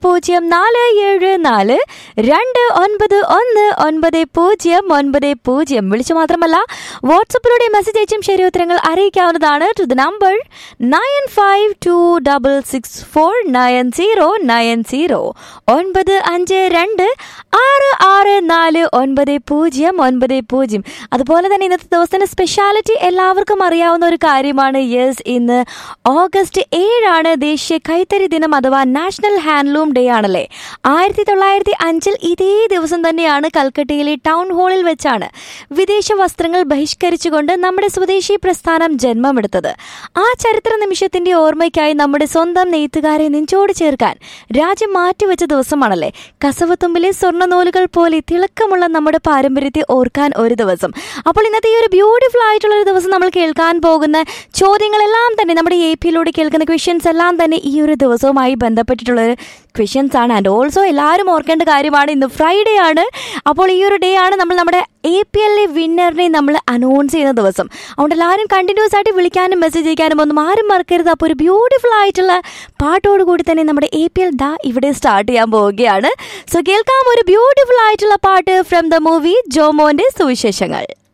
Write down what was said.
പൂജ്യം നാല് ഏഴ് നാല് രണ്ട് ഒൻപത് ഒന്ന് ഒൻപത് പൂജ്യം ഒൻപത് പൂജ്യം വിളിച്ചു മാത്രമല്ല വാട്സപ്പിലൂടെ മെസ്സേജ് അയച്ചും ശരി ഉത്തരങ്ങൾ അറിയിക്കാവുന്നതാണ് to the number nine five two double six four nine zero nine zero ഒൻപത് അഞ്ച് രണ്ട് ആറ് ആറ് നാല് ഒൻപത് പൂജ്യം ഒൻപത് പൂജ്യം അതുപോലെ തന്നെ ഇന്നത്തെ ദിവസത്തിന്റെ സ്പെഷ്യാലിറ്റി എല്ലാവർക്കും അറിയാവുന്ന ഒരു കാര്യമാണ് യെസ് ഇന്ന് ഓഗസ്റ്റ് ഏഴാണ് ദേശീയ കൈത്തറി ദിനം അഥവാ നാഷണൽ ഹാൻഡ്ലൂം ഡേ ആണല്ലേ ആയിരത്തി തൊള്ളായിരത്തി അഞ്ചിൽ ഇതേ ദിവസം തന്നെയാണ് കൽക്കട്ടയിലെ ടൗൺ ഹാളിൽ വെച്ചാണ് വിദേശ വസ്ത്രങ്ങൾ ബഹിഷ്കരിച്ചുകൊണ്ട് നമ്മുടെ സ്വദേശി പ്രസ്ഥാനം ജന്മമെടുത്തത് ആ ചരിത്ര നിമിഷത്തിന്റെ ഓർമ്മയ്ക്കായി നമ്മുടെ സ്വന്തം നെയ്ത്തുകാരെ നെഞ്ചോട് ചേർക്കാൻ രാജ്യം മാറ്റിവെച്ച ദിവസമാണല്ലേ കസവത്തുമ്പിലെ സ്വർണ്ണനൂലുകൾ പോലെ തിളക്കമുള്ള നമ്മുടെ പാരമ്പര്യത്തെ ഓർക്കാൻ ഒരു ദിവസം അപ്പോൾ ഇന്നത്തെ ഈ ഒരു ബ്യൂട്ടിഫുൾ ആയിട്ടുള്ള ഒരു ദിവസം നമ്മൾ കേൾക്കാൻ പോകുന്ന ചോദ്യങ്ങളെല്ലാം തന്നെ നമ്മുടെ എ പിയിലൂടെ കേൾക്കുന്ന ക്വസ്റ്റ്യൻസ് എല്ലാം തന്നെ ഈ ഒരു ദിവസവുമായി ബന്ധപ്പെട്ടിട്ടുള്ള ക്വസ്റ്റ്യൻസ് ആണ് ആൻഡ് ഓൾസോ എല്ലാവരും ഓർക്കേണ്ട കാര്യമാണ് ഇന്ന് ഫ്രൈഡേ ആണ് അപ്പോൾ ഈ ഒരു ഡേ ആണ് നമ്മൾ നമ്മുടെ എ പി എല്ലിലെ വിന്നറിനെ നമ്മൾ അനൗൺസ് ചെയ്യുന്ന ദിവസം അതുകൊണ്ട് എല്ലാവരും കണ്ടിന്യൂസ് ആയിട്ട് വിളിക്കാനും മെസ്സേജ് അയക്കാനും ഒന്നും ആരും മറക്കരുത് അപ്പോൾ ഒരു ബ്യൂട്ടിഫുൾ ആയിട്ടുള്ള പാട്ടോട് കൂടി തന്നെ നമ്മുടെ എ പി എൽ ദാ ഇവിടെ സ്റ്റാർട്ട് ചെയ്യാൻ പോവുകയാണ് സോ കേൾക്കാം ഒരു ബ്യൂട്ടിഫുൾ ആയിട്ടുള്ള പാട്ട് ഫ്രം ദ മൂവി ജോമോന്റെ സുവിശേഷങ്ങൾ